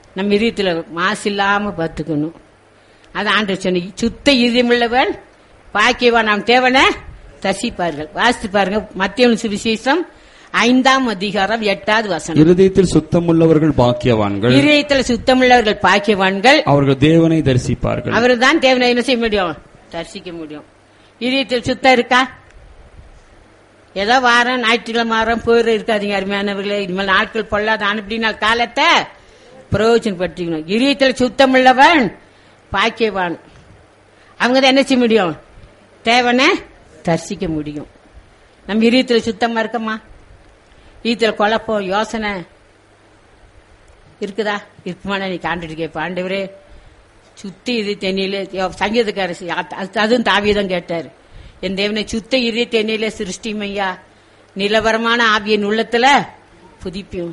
நம்ம இதயத்துல மாசு இல்லாம பார்த்துக்கணும் அது ஆண்டு சொன்ன சுத்த இதயமுள்ளவன் பாக்கியவான் நாம் தேவனை தரிசிப்பார்கள் வாசித்து பாருங்க மத்திய சுவிசேஷம் ஐந்தாம் அதிகாரம் எட்டாவது வசனம் இருதயத்தில் சுத்தமுள்ளவர்கள் பாக்கியவான்கள் இதயத்துல சுத்தமுள்ளவர்கள் பாக்கியவான்கள் அவர்கள் தேவனை தரிசிப்பார்கள் அவரு தான் தேவனை என்ன செய்ய முடியும் தரிசிக்க முடியும் இதயத்தில் சுத்தம் இருக்கா ஏதோ வாரம் ஞாயிற்றுக்கிழமை வாரம் போயிரு இருக்காதீங்க அருமையானவர்களே இனிமேல் நாட்கள் பொல்லாத அனுப்பின காலத்தை பிரயோஜனப்படுத்திக்கணும் இதயத்தில் சுத்தம் உள்ளவன் பாக்கியவான் அவங்க தான் என்ன செய்ய முடியும் தேவனை தரிசிக்க முடியும் நம்ம இதயத்தில் சுத்தமா இருக்கமா இதயத்தில் குழப்பம் யோசனை இருக்குதா இருக்குமானா நீ காண்டுட்டு கேட்ப ஆண்டவரே சுத்தி இது தென்னில சங்கீதக்கார அதுவும் தாவியதான் கேட்டார் என் தேவனை சுத்த இரு தென்னில சிருஷ்டிமையா நிலவரமான ஆவியின் உள்ளத்துல புதிப்பியும்